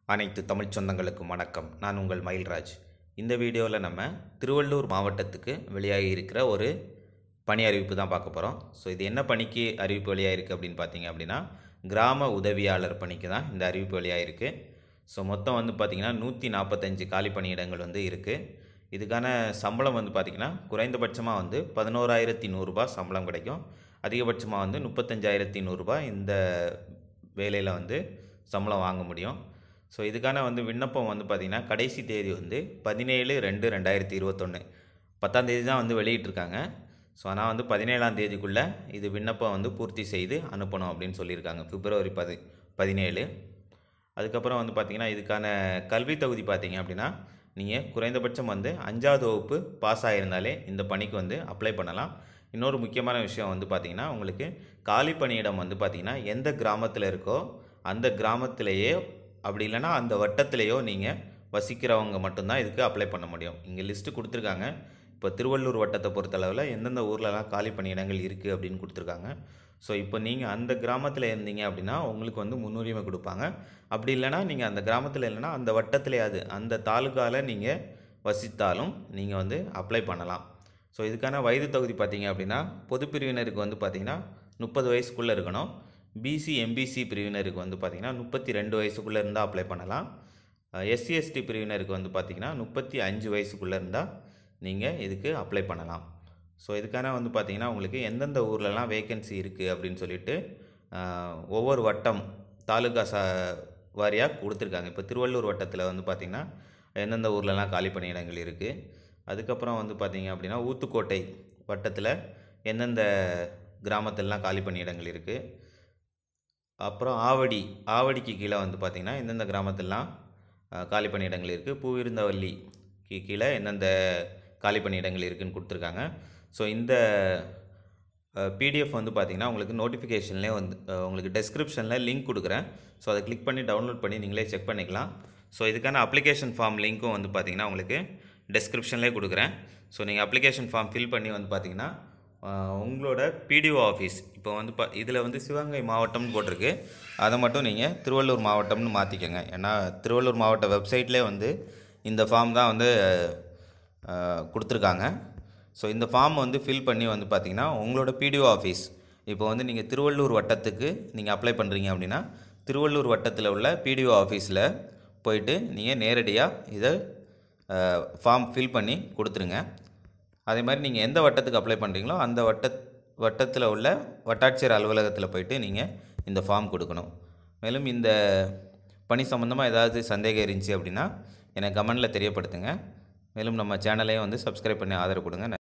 அனைத்து தமிழ்ச் சொந்தங்களுக்கும் வணக்கம் நான் உங்கள் மயில்ராஜ் இந்த வீடியோவில் நம்ம திருவள்ளூர் மாவட்டத்துக்கு வெளியாகி இருக்கிற ஒரு பணி அறிவிப்பு தான் பார்க்க போகிறோம் ஸோ இது என்ன பணிக்கு அறிவிப்பு வெளியாகிருக்கு அப்படின்னு பார்த்தீங்க அப்படின்னா கிராம உதவியாளர் பணிக்கு தான் இந்த அறிவிப்பு வெளியாகிருக்கு ஸோ மொத்தம் வந்து பார்த்திங்கன்னா நூற்றி நாற்பத்தஞ்சு காலி பணியிடங்கள் வந்து இருக்குது இதுக்கான சம்பளம் வந்து பார்த்திங்கன்னா குறைந்தபட்சமாக வந்து பதினோராயிரத்தி நூறுரூபா சம்பளம் கிடைக்கும் அதிகபட்சமாக வந்து முப்பத்தஞ்சாயிரத்தி நூறுரூபா இந்த வேலையில் வந்து சம்பளம் வாங்க முடியும் ஸோ இதுக்கான வந்து விண்ணப்பம் வந்து பார்த்திங்கன்னா கடைசி தேதி வந்து பதினேழு ரெண்டு ரெண்டாயிரத்தி இருபத்தொன்று பத்தாம் தேதி தான் வந்து வெளியிட்டிருக்காங்க ஸோ ஆனால் வந்து பதினேழாம் தேதிக்குள்ளே இது விண்ணப்பம் வந்து பூர்த்தி செய்து அனுப்பணும் அப்படின்னு சொல்லியிருக்காங்க பிப்ரவரி பதி பதினேழு அதுக்கப்புறம் வந்து பார்த்திங்கன்னா இதுக்கான கல்வி தகுதி பார்த்தீங்க அப்படின்னா நீங்கள் குறைந்தபட்சம் வந்து அஞ்சாவது வகுப்பு பாஸ் ஆகியிருந்தாலே இந்த பணிக்கு வந்து அப்ளை பண்ணலாம் இன்னொரு முக்கியமான விஷயம் வந்து பார்த்திங்கன்னா உங்களுக்கு காலி பணியிடம் வந்து பார்த்திங்கன்னா எந்த கிராமத்தில் இருக்கோ அந்த கிராமத்திலேயே அப்படி இல்லைன்னா அந்த வட்டத்திலேயோ நீங்கள் வசிக்கிறவங்க மட்டும்தான் இதுக்கு அப்ளை பண்ண முடியும் இங்கே லிஸ்ட்டு கொடுத்துருக்காங்க இப்போ திருவள்ளூர் வட்டத்தை பொறுத்தளவில் எந்தெந்த ஊர்லலாம் காலி பணியிடங்கள் இருக்குது அப்படின்னு கொடுத்துருக்காங்க ஸோ இப்போ நீங்கள் அந்த கிராமத்தில் இருந்தீங்க அப்படின்னா உங்களுக்கு வந்து முன்னுரிமை கொடுப்பாங்க அப்படி இல்லைனா நீங்கள் அந்த கிராமத்தில் இல்லைன்னா அந்த வட்டத்திலேயாவது அந்த தாலுக்காவில் நீங்கள் வசித்தாலும் நீங்கள் வந்து அப்ளை பண்ணலாம் ஸோ இதுக்கான வயது தகுதி பார்த்தீங்க அப்படின்னா பொது பிரிவினருக்கு வந்து பார்த்திங்கன்னா முப்பது வயசுக்குள்ளே இருக்கணும் பிசி எம்பிசி பிரிவினருக்கு வந்து பார்த்திங்கன்னா முப்பத்தி ரெண்டு வயசுக்குள்ளே இருந்தால் அப்ளை பண்ணலாம் எஸ்சி எஸ்டி பிரிவினருக்கு வந்து பார்த்திங்கன்னா முப்பத்தி அஞ்சு வயசுக்குள்ளே இருந்தால் நீங்கள் இதுக்கு அப்ளை பண்ணலாம் ஸோ இதுக்கான வந்து பார்த்திங்கன்னா உங்களுக்கு எந்தெந்த ஊர்லலாம் வேக்கன்சி இருக்குது அப்படின்னு சொல்லிட்டு ஆஹ், ஒவ்வொரு வட்டம் தாலுகா சா வாரியாக கொடுத்துருக்காங்க இப்போ திருவள்ளூர் வட்டத்தில் வந்து பார்த்திங்கன்னா எந்தெந்த ஊர்லலாம் காலி பணியிடங்கள் இருக்குது அதுக்கப்புறம் வந்து பார்த்திங்க அப்படின்னா ஊத்துக்கோட்டை வட்டத்தில் எந்தெந்த கிராமத்திலலாம் காலி பணியிடங்கள் இருக்குது அப்புறம் ஆவடி ஆவடிக்கு கீழே வந்து பார்த்திங்கன்னா எந்தெந்த கிராமத்திலலாம் அஹ், காலி பணியிடங்கள் இருக்குது பூவிருந்தவல்லிக்கு கீழே எந்தெந்த காலி பணியிடங்கள் இருக்குதுன்னு கொடுத்துருக்காங்க ஸோ இந்த பிடிஎஃப் வந்து பார்த்திங்கன்னா உங்களுக்கு நோட்டிஃபிகேஷன்லேயே வந்து அஹ், உங்களுக்கு டெஸ்கிரிப்ஷனில் லிங்க் கொடுக்குறேன் ஸோ அதை கிளிக் பண்ணி டவுன்லோட் பண்ணி நீங்களே செக் பண்ணிக்கலாம் ஸோ இதுக்கான அப்ளிகேஷன் ஃபார்ம் லிங்க்கும் வந்து பார்த்திங்கன்னா உங்களுக்கு டெஸ்கிரிப்ஷன்லேயே கொடுக்குறேன் ஸோ நீங்கள் அப்ளிகேஷன் ஃபார்ம் ஃபில் பண்ணி வந்து பார்த்திங்கன்னா ஆஹ், உங்களோட பிடிஓ ஆஃபீஸ் இப்போ வந்து பா இதில் வந்து சிவகங்கை மாவட்டம்னு போட்டிருக்கு அதை மட்டும் நீங்கள் திருவள்ளூர் மாவட்டம்னு மாற்றிக்கோங்க ஏன்னா திருவள்ளூர் மாவட்ட வெப்சைட்லேயே வந்து இந்த ஃபார்ம் தான் வந்து ஆஹ், கொடுத்துருக்காங்க ஸோ இந்த ஃபார்ம் வந்து ஃபில் பண்ணி வந்து பார்த்தீங்கன்னா உங்களோட பிடிஓ ஆஃபீஸ் இப்போ வந்து நீங்கள் திருவள்ளூர் வட்டத்துக்கு நீங்கள் அப்ளை பண்ணுறீங்க அப்படின்னா திருவள்ளூர் வட்டத்தில் உள்ள பிடிஓ ஆஃபீஸில் போயிட்டு நீங்கள் நேரடியாக இதை ஃபார்ம் ஃபில் பண்ணி கொடுத்துருங்க அதே மாதிரி நீங்கள் எந்த வட்டத்துக்கு அப்ளை பண்ணுறீங்களோ அந்த வட்ட வட்டத்தில் உள்ள வட்டாட்சியர் அலுவலகத்தில் போயிட்டு நீங்கள் இந்த ஃபார்ம் கொடுக்கணும் மேலும் இந்த பணி சம்மந்தமாக ஏதாவது சந்தேகம் இருந்துச்சு அப்படின்னா எனக்கு கமெண்டில் தெரியப்படுத்துங்க மேலும் நம்ம சேனலையும் வந்து சப்ஸ்கிரைப் பண்ணி ஆதரவு கொடுங்க